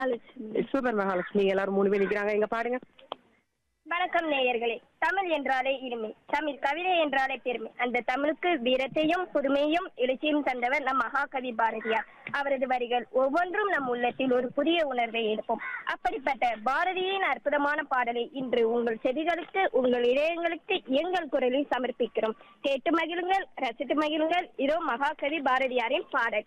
Mahalakshmi super Mahalakshmi எல்லாரும் மூணு பேர் நிக்கிறாங்க எங்க பாடுங்க வணக்கம் நேயர்களே தமிழ் என்றாலே இனிமை தமிழ் கவிதை என்றாலே பெருமை அந்த தமிழுக்கு வீரத்தையும் புதுமையும் எழுச்சியும் தந்தவர் நம் மகாகவி பாரதியார் அவரது வரிகள் ஒவ்வொன்றும் நம் உள்ளத்தில் ஒரு புதிய உணர்வை எழுப்பும் அப்படிப்பட்ட பாரதியின் அற்புதமான பாடலை இன்று உங்கள் செவிகளுக்கு உங்கள் இதயங்களுக்கு எங்கள் குரலில் சமர்ப்பிக்கிறோம் கேட்டு மகிழுங்கள் ரசித்து மகிழுங்கள் இதோ மகாகவி பாரதியாரின் பாடல்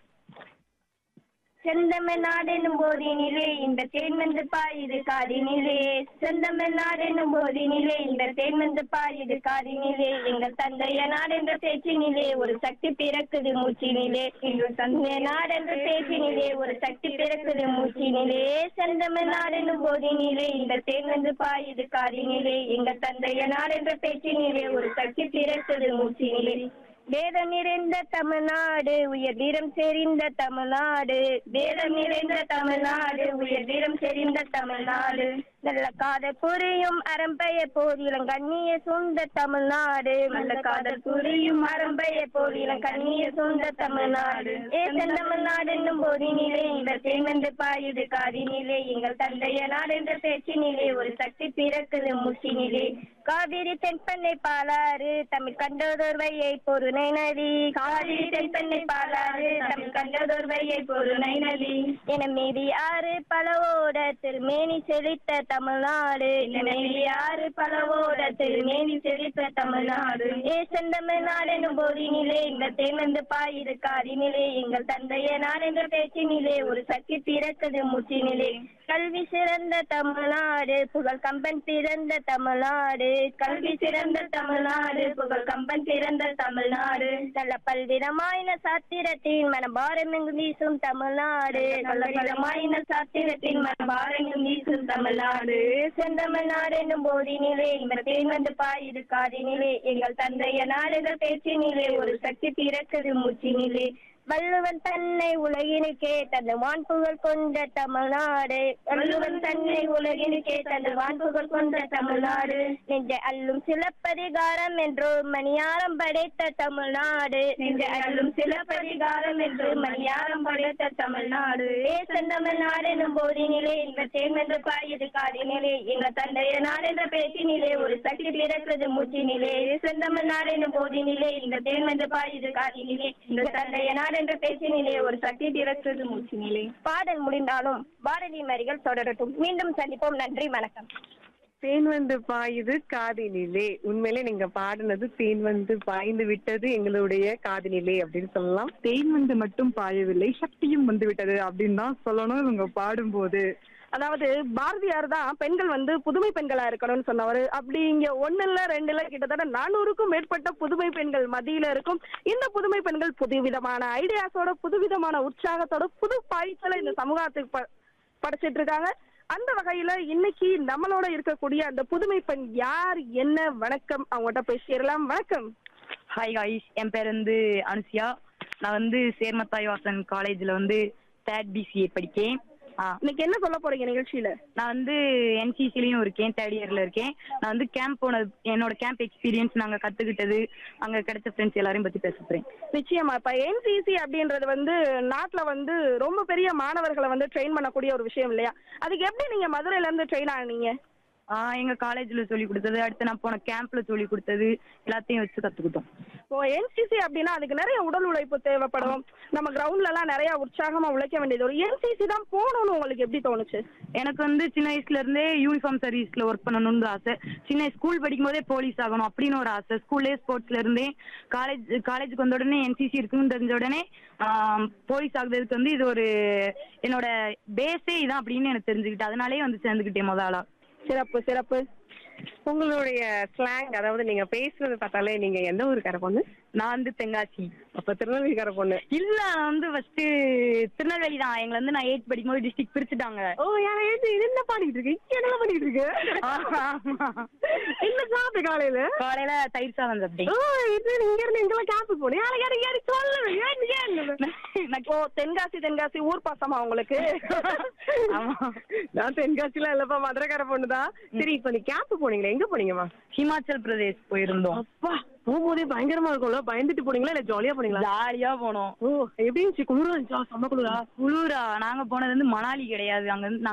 செந்தமிழ் நாடெனும் போதினிலே இந்த தேன் வந்து பாயுது காதினிலே செந்தமிழ் நாடெனும் போதினிலே இந்த தேன் வந்து பாயுது காதினிலே எங்கள் தந்தைய நாடென்ற பேச்சினிலே ஒரு சக்தி பிறக்குது மூச்சினிலே எங்கள் தந்தைய நாடென்ற பேச்சினிலே ஒரு சக்தி பிறக்குது மூச்சினிலே செந்தமிழ் நாடெனும் போதினிலே இந்த தேன் வந்து பாயுது காதினிலே எங்கள் தந்தைய நாடென்ற பேச்சினிலே ஒரு சக்தி பிறக்குது மூச்சினிலே வேதம் நிறைந்த தமிழ்நாடு உயர் வீரம் செறிந்த தமிழ்நாடு வேதம் நிறைந்த தமிழ்நாடு உயர் வீரம் செறிந்த தமிழ்நாடு நல்ல காதல் புரியும் அறம்பெய போர் இளங்கண்ணிய சூழ்ந்த தமிழ்நாடு நல்ல காதல் புரியும் அறம்பெய போர் இளங்கண்ணிய சூழ்ந்த தமிழ்நாடு ஏசன் தமிழ்நாடு என்னும் போதினிலே இந்த தேர்ந்து பாயுது காதினிலே எங்கள் தந்தைய நாடு என்ற பேச்சினிலே ஒரு சக்தி பிறக்குது முச்சினிலே காவிரி தென்பெண்ணை பாலாறு தமிழ் கண்டதோர் வையை பொருணை நதி காவிரி தென்பெண்ணை பாலாறு தமிழ் கண்டதோர் வையை பொருணை நதி என மீதி ஆறு பலவோட திருமேனி செழித்த தமிழ்நாடு என மீதி ஆறு பலவோட திருமேனி செழித்த தமிழ்நாடு ஏ செந்தமிழ்நாடு என்னும் போதினிலே இந்த தேர்ந்து பாயிரு காரினிலே எங்கள் தந்தைய நாடு என்ற பேச்சினிலே ஒரு சக்தி பிறக்குது முச்சினிலே கல்வி சிறந்த தமிழ்நாடு புகழ் கம்பன் பிறந்த தமிழ்நாடு கல்வி சிறந்த தமிழ்நாடு புகழ் கம்பன் பிறந்த தமிழ்நாடு நல்ல பல்விதமாயின சாத்திரத்தின் மனபாரமெங்கும் வீசும் தமிழ்நாடு நல்ல பலமாயின சாத்திரத்தின் மனபாரமெங்கும் வீசும் தமிழ்நாடு செந்தமிழ்நாடு என்னும் போதினிலே இந்த தேன் வந்து பாயுது காதினிலே எங்கள் தந்தைய நாடு என்ற பேச்சினிலே ஒரு சக்தி பிறக்குது மூச்சினிலே வள்ளுவன் தன்னை உலகினுக்கே தந்த வான்புகழ் கொண்ட தமிழ்நாடு வள்ளுவன் தன்னை உலகினுக்கே தந்த வான்புகழ் கொண்ட தமிழ்நாடு நெஞ்ச அல்லும் சிலப்பதிகாரம் என்று மணியாரம் படைத்த தமிழ்நாடு நெஞ்ச அல்லும் சிலப்பதிகாரம் என்று மணியாரம் படைத்த தமிழ்நாடு ஏ செந்தமிழ்நாடு எனும் போதினிலே இந்த தேர்மென்று பாயுது காதினிலே எங்க தந்தைய நாடு என்ற பேச்சினிலே ஒரு சக்தி பிறக்குது மூச்சினிலே செந்தமிழ்நாடு எனும் போதினிலே இந்த தேர்மென்று பாயுது காதினிலே இந்த தந்தைய நாடு என்ற பேச்சினிலே ஒரு சக்தி பிறக்குது மூச்சினிலே பாடல் முடிந்தாலும் பாரதி வரிகள் தொடரட்டும் மீண்டும் சந்திப்போம் நன்றி வணக்கம் தேன் வந்து பாயுது காதினிலே உண்மையிலே நீங்க பாடினது தேன் வந்து பாய்ந்து விட்டது எங்களுடைய காதினிலே அப்படின்னு சொல்லலாம் தேன் வந்து மட்டும் பாயவில்லை சக்தியும் வந்து விட்டது அப்படின்னு தான் சொல்லணும் இவங்க பாடும்போது அதாவது பாரதியார் தான் பெண்கள் வந்து புதுமை பெண்களா இருக்கணும்னு சொன்னவர் அப்படி இங்க ஒண்ணுல ரெண்டுல கிட்டத்தட்ட நானூறுக்கும் மேற்பட்ட புதுமை பெண்கள் மத்தியில இருக்கும் இந்த புதுமை பெண்கள் புதுவிதமான ஐடியாஸோட புதுவிதமான உற்சாகத்தோட புது பாய்ச்சலை இந்த சமூகத்துக்கு ப- படைச்சிட்டு இருக்காங்க அந்த வகையில இன்னைக்கு நம்மளோட இருக்கக்கூடிய அந்த புதுமை பெண் யார் என்ன வணக்கம் அவங்ககிட்ட பேசிடலாம் வணக்கம் ஹாய் காய்ஸ் என் பேர் வந்து அனுசியா நான் வந்து சேர்மத்தாய் வாசன் காலேஜில் வந்து தேர்ட் பிசிஏ படிக்கேன் ஆ இன்னைக்கு என்ன சொல்ல போறீங்க நிகழ்ச்சியில நான் வந்து என்சிசிலையும் இருக்கேன் தேர்ட் இயரில் இருக்கேன் நான் வந்து கேம்ப் போனது என்னோட கேம்ப் எக்ஸ்பீரியன்ஸ் நாங்கள் கற்றுக்கிட்டது அங்கே கிடைச்ச ஃப்ரெண்ட்ஸ் எல்லாரையும் பற்றி பேச போகிறேன் நிச்சயமா இப்ப என்சிசி அப்படின்றது வந்து நாட்டுல வந்து ரொம்ப பெரிய மாணவர்களை வந்து ட்ரெயின் பண்ணக்கூடிய ஒரு விஷயம் இல்லையா அதுக்கு எப்படி நீங்க மதுரையில இருந்து ட்ரெயின் ஆனீங்க எங்கள் காலேஜில் சொல்லி கொடுத்தது அடுத்து நான் போன கேம்பில் சொல்லி கொடுத்தது எல்லாத்தையும் வச்சு கற்றுக்கிட்டோம் இப்போ என்சிசி அப்படின்னா அதுக்கு நிறைய உடல் உழைப்பு தேவைப்படும் நம்ம கிரவுண்ட்ல எல்லாம் நிறைய உற்சாகமா உழைக்க வேண்டியது ஒரு என்சிசி தான் போகணும்னு உங்களுக்கு எப்படி தோணுச்சு எனக்கு வந்து சின்ன வயசுல இருந்தே யூனிஃபார்ம் சர்வீஸ்ல ஒர்க் பண்ணணும்னு ஆசை சின்ன ஸ்கூல் படிக்கும் போதே போலீஸ் ஆகணும் அப்படின்னு ஒரு ஆசை ஸ்கூல்லே ஸ்போர்ட்ஸ்ல இருந்தே காலேஜ் காலேஜுக்கு வந்த உடனே என்சிசி இருக்குன்னு தெரிஞ்ச உடனே போலீஸ் ஆகுறதுக்கு வந்து இது ஒரு என்னோட பேஸே இதான் அப்படின்னு எனக்கு தெரிஞ்சுக்கிட்டு அதனாலே வந்து சேர்ந்துக்கிட்டேன் முத ஆளா சிறப்பு சிறப்பு உங்களுடைய ஸ்லாங் அதாவது நீங்க பேசுறது பார்த்தாலே நீங்க எந்த ஊருக்கார பொண்ணு நான் வந்து தென்காசி அப்ப திருநெல்வேலிக்கார பொண்ணு இல்ல நான் வந்து ஃபர்ஸ்ட் திருநெல்வேலி தான் எங்களை வந்து நான் எயிட் படிக்கும் போது டிஸ்ட்ரிக்ட் பிரிச்சுட்டாங்க ஓ யார ஏத்து இது என்ன பாடிட்டு இருக்கு இங்க என்ன பண்ணிட்டு இருக்கு என்ன சாப்பிட்டு காலையில காலையில தயிர் சாதம் சாப்பிட்டேன் ஓ இது இங்க இருந்து இங்கெல்லாம் கேம்புக்கு போனேன் யாரை யாரை யாரை சொல்லு ஏன் ஏன் நான் ஓ தென்காசி தென்காசி ஊர் பாசமா உங்களுக்கு ஆமா நான் தென்காசிலாம் இல்லப்பா மதுரைக்கார பொண்ணுதான் சரி இப்ப நீ கேம்ப் போனீங்களே எங்க போனீங்கம்மா ஹிமாச்சல் பிரதேஷ் போயிருந்தோம் அப்பா போகும்போதே பயங்கரமா இருக்கும்ல பயந்துட்டு போனீங்களா இல்ல ஜாலியா போனீங்களா போனீங்களா ஜாலியா போனோம் ஓ எப்படி இருந்துச்சு குளிரா இருந்துச்சா செம்ம குளிரா குளிரா நாங்க போனது வந்து மணாலி கிடையாது அங்க வந்து